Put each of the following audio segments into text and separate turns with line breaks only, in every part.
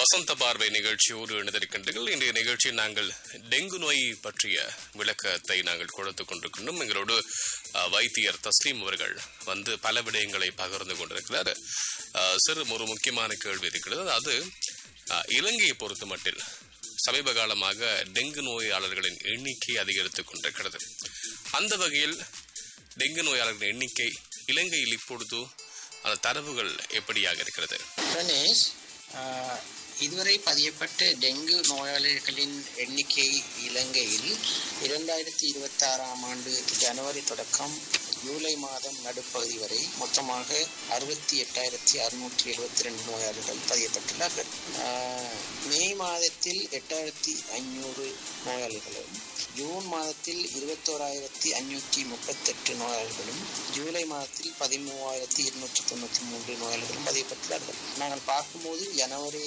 வசந்த பார்வை நிகழ்ச்சியோடு இணைந்திருக்கின்றீர்கள் இன்றைய நிகழ்ச்சியில் நாங்கள் டெங்கு நோய் பற்றிய விளக்கத்தை நாங்கள் கொடுத்துக் கொண்டிருக்கின்றோம் எங்களோடு அஹ், வைத்தியர் தஸ்லீம் அவர்கள் வந்து பல விடயங்களை பகிர்ந்து கொண்டிருக்கிறார் அஹ், சிறு ஒரு முக்கியமான கேள்வி இருக்கிறது அது அஹ், இலங்கையை பொறுத்த மட்டில் சமீப காலமாக டெங்கு நோயாளர்களின் எண்ணிக்கை அதிகரித்துக் கொண்டிருக்கிறது அந்த வகையில் டெங்கு நோயாளர்களின் எண்ணிக்கை இலங்கையில் இப்பொழுது அந்த தரவுகள் எப்படியாக இருக்கிறது
கணேஷ் ஆஹ், இதுவரை பதியப்பட்ட டெங்கு நோயாளிகளின் எண்ணிக்கை இலங்கையில் இரண்டாயிரத்தி இருபத்தி ஆறாம் ஆண்டு ஜனவரி தொடக்கம் ஜூலை மாதம் நடுப்பகுதி வரை மொத்தமாக அறுபத்தி எட்டாயிரத்தி அறுநூற்றி எழுபத்தி ரெண்டு நோயாளிகள் பதியப்பட்டுள்ளார்கள் ஆஹ், மே மாதத்தில் எட்டாயிரத்தி ஐநூறு நோயாளிகளும் ஜூன் மாதத்தில் இருபத்தோராயிரத்தி அஞ்சூற்றி முப்பத்தெட்டு நோயாளிகளும் ஜூலை மாதத்தில் பதிமூவாயிரத்தி இருநூற்றி தொண்ணூற்றி மூன்று நோயாளிகளும் பதியப்பட்டுள்ளார்கள் நாங்கள் பார்க்கும்போது ஜனவரி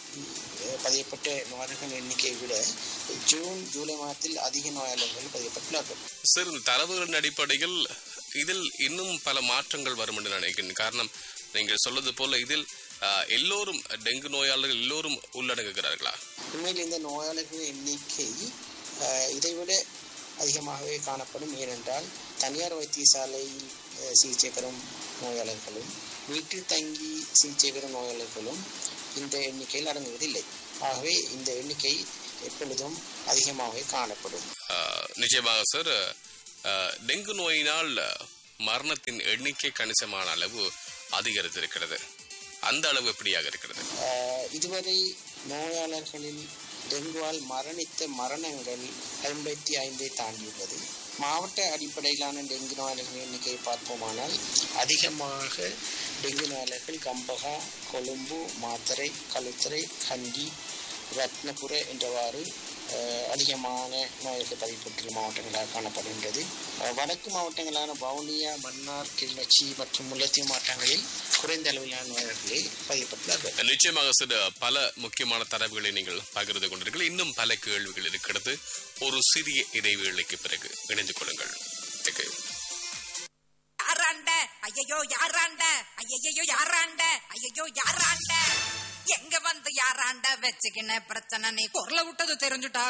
அஹ், பதியப்பட்ட நோயாளிகள் எண்ணிக்கையை விட ஜூன் ஜூலை மாதத்தில் அதிக நோயாளிகள் பதியப்பட்டுள்ளார்கள்
சார் இந்த தரவுகளின் அடிப்படையில் இதில் இன்னும் பல மாற்றங்கள் வரும் என்று நினைக்கிறேன் காரணம் நீங்கள் சொல்வது போல இதில் ஆஹ், எல்லோரும் டெங்கு நோயாளர்கள் எல்லோரும் உள்ளடங்குகிறார்களா
உண்மையில் இந்த நோயாளர்களின் எண்ணிக்கை அஹ், இதைவிட அதிகமாகவே காணப்படும் ஏனென்றால் தனியார் வைத்தியசாலையில் அஹ், சிகிச்சை பெறும் நோயாளர்களும் வீட்டில் தங்கி சிகிச்சை பெறும் நோயாளர்களும் இந்த எண்ணிக்கையில் அடங்குவதில்லை ஆகவே இந்த எண்ணிக்கை எப்பொழுதும் அதிகமாகவே காணப்படும்
ஆஹ், நிச்சயமாக சார் ஆஹ், டெங்கு நோயினால் மரணத்தின் எண்ணிக்கை கணிசமான அளவு அதிகரித்திருக்கிறது அந்த அளவு எப்படியாக இருக்கிறது
ஆஹ் இதுவரை நோயாளர்களில் டெங்குவால் மரணித்த மரணங்கள் ஐம்பத்தி ஐந்தை தாண்டியுள்ளது மாவட்ட அடிப்படையிலான டெங்கு நோயாளர்கள் எண்ணிக்கையை பார்ப்போமானால் அதிகமாக டெங்கு நோயாளர்கள் கம்பகா கொழும்பு மாத்தறை களுத்துறை கண்டி ரத்னபுர என்றவாறு ஆஹ், அதிகமான நோய்கள் பதிவுபட்டுள்ள மாவட்டங்களாக காணப்படுகின்றது ஆஹ், வடக்கு மாவட்டங்களான வவுனியா மன்னார் கிளிநொச்சி மற்றும் முல்லைத்தீவு மாவட்டங்களில் குறைந்த அளவிலான நோயாளர்களே பதிவுபட்டுள்ளார்கள்
நிச்சயமாக சார் பல முக்கியமான தரவுகளை நீங்கள் பகிர்ந்து கொண்டிருக்கிறீர்கள் இன்னும் பல கேள்விகள் இருக்கிறது ஒரு சிறிய இடைவேளைக்கு பிறகு இணைந்து கொள்ளுங்கள் Thank you.
யாராண்ட ஐயையோ யாராண்ட ஐயையோ யாராண்ட ஐயையோ யாராண்ட எங்க வந்து யாராண்ட வச்சுக்கின பிரச்சனை நீ குரல விட்டது தெரிஞ்சுட்டா